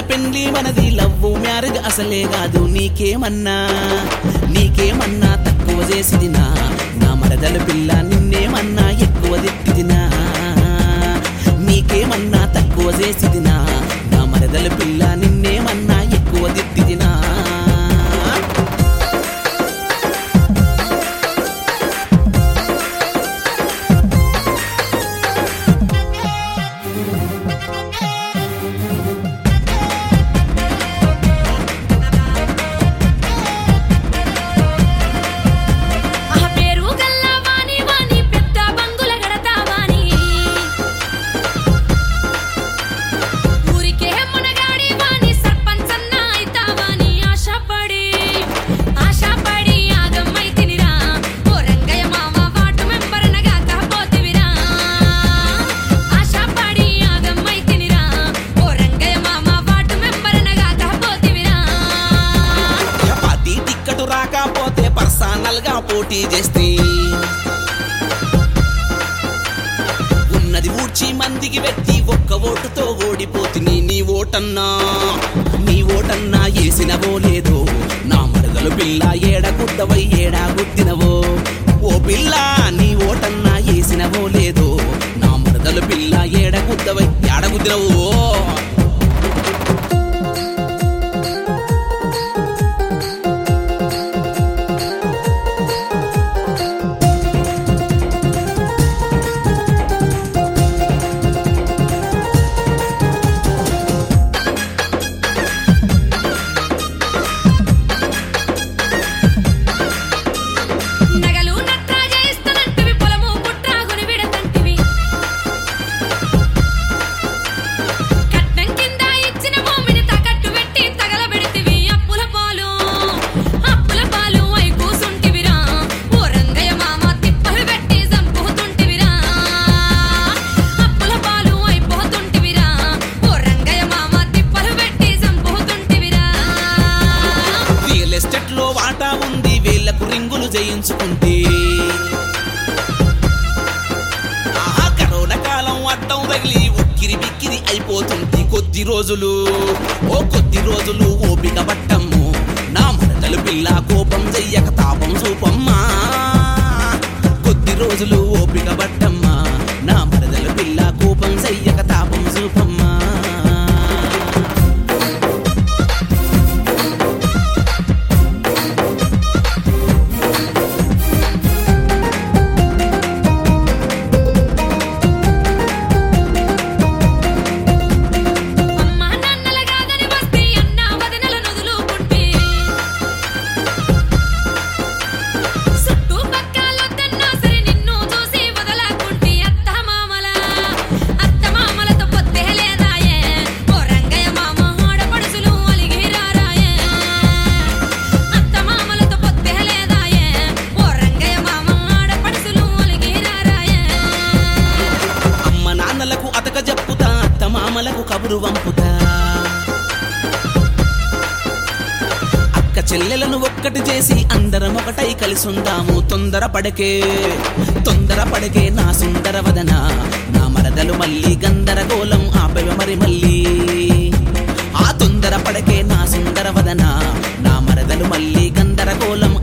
పెండ్లి మనది love marriage అసలే కాదు నీకేమన్నా నీకేమన్నా తక్కువ చేసిదినా నా మరదల పిల్ల నిన్నేమన్నా ఎక్కువ తిట్టిదినా నీకేమన్నా తక్కువ చేసిదినా నా మరదల పిల్ల నిన్నేమన్నా ఎక్కువ తిట్టిదినా ఆ పేరు గల్లా వాణి వాణి పెద్ద బంగుల గడతావాని ఊరికే మునగాడి వాణి సర్పంచన్న అయితావాని ఆశపడి ఆశపడి ఆగమ్మై తినిరా ఓ రంగయ్య మామ వాటు మెంబరనగా కాపోతివిరా ఆశపడి ఆగమ్మై తినిరా ఓ రంగయ్య మామ వాటు మెంబరనగా కాపోతివిరా పార్టీ టిక్కటు రాకపోతే పర్సనల్ గా పోటీ చేస్తే ఉన్నది ఊడ్చి మందికి పెట్టి ఒక్క ఓటుతో ఓడిపోతుంది నీ ఓటన్నా నీ ఓటన్నా వేసినవో లేదో నా మరదలు పిల్ల ఏడగుద్దవై ఏడా గుద్దినవో ఓ పిల్ల నీ ఓటన్నా వేసినవో లేదో నా మరదలు పిల్ల ఏడగుద్దవై ఏడగుద్దినవో నగలు నట్రా చేయిస్తానంటివి పొలము పుట్రాగుని విడతంటివి కట్నం కింద ఇచ్చిన భూమిని తాకట్టు పెట్టి తగలబెడితివి అప్పుల పాలు అప్పుల పాలు అయి కూసుంటివిరా ఓ రంగయ్య మామ తిప్పలు పెట్టి చంపుతుంటివిరా అప్పుల పాలు అయిపోతుంటివిరా ఓ రంగయ్య మామ తిప్పలు పెట్టి చంపుతుంటివిరా రియల్ ఎస్టేట్ లో వాటా ఉంది వీళ్ళకు రింగులు చేయించుకుంటే ఆహా కరోనా కాలం అడ్డం తగిలి ఉక్కిరి బిక్కిరి అయిపోతుంది కొద్ది రోజులు ఓ కొద్ది రోజులు ఓపిక పట్టమ్ము నా మరదలు పిల్ల కోపం చెయ్యక తాపం చూపమ్మా కొద్ది రోజులు ఓపిక పట్టమ్మా నా మరదలు పిల్ల కోపం చెయ్యక తాపం చూపమ్మా అమ్మా నాన్నల కాదని వస్తే అన్న వదనల నుదులుకుంటే చుట్టూ పక్కలొద్దన్నా సరే నిన్ను చూసి వదలకుంటే అత్త మామల అత్త మామలతో పొత్తే లేదాయే ఓ రంగయ్య మామ ఆడపడుచులు అలిగిరారాయే అత్త మామలతో పొత్తే లేదాయే ఓ రంగయ్య మామ ఆడపడుచులు అలిగిరారాయే అమ్మ నాన్నలకు అతక చెప్పుతా అత్త మామలకు కబురు వంపుతా అక్క చెల్లెలను ఒక్కటి చేసి అందరం ఒకటై కలిసి ఉందాము తొందర పడకే తొందర పడకే నా సుందర వదన నా మరదలు మళ్ళీ గందరగోళం ఆపవ మరి మళ్ళీ ఆ తొందర పడకే నా సుందర వదన నా మరదలు మళ్ళీ గందరగోళం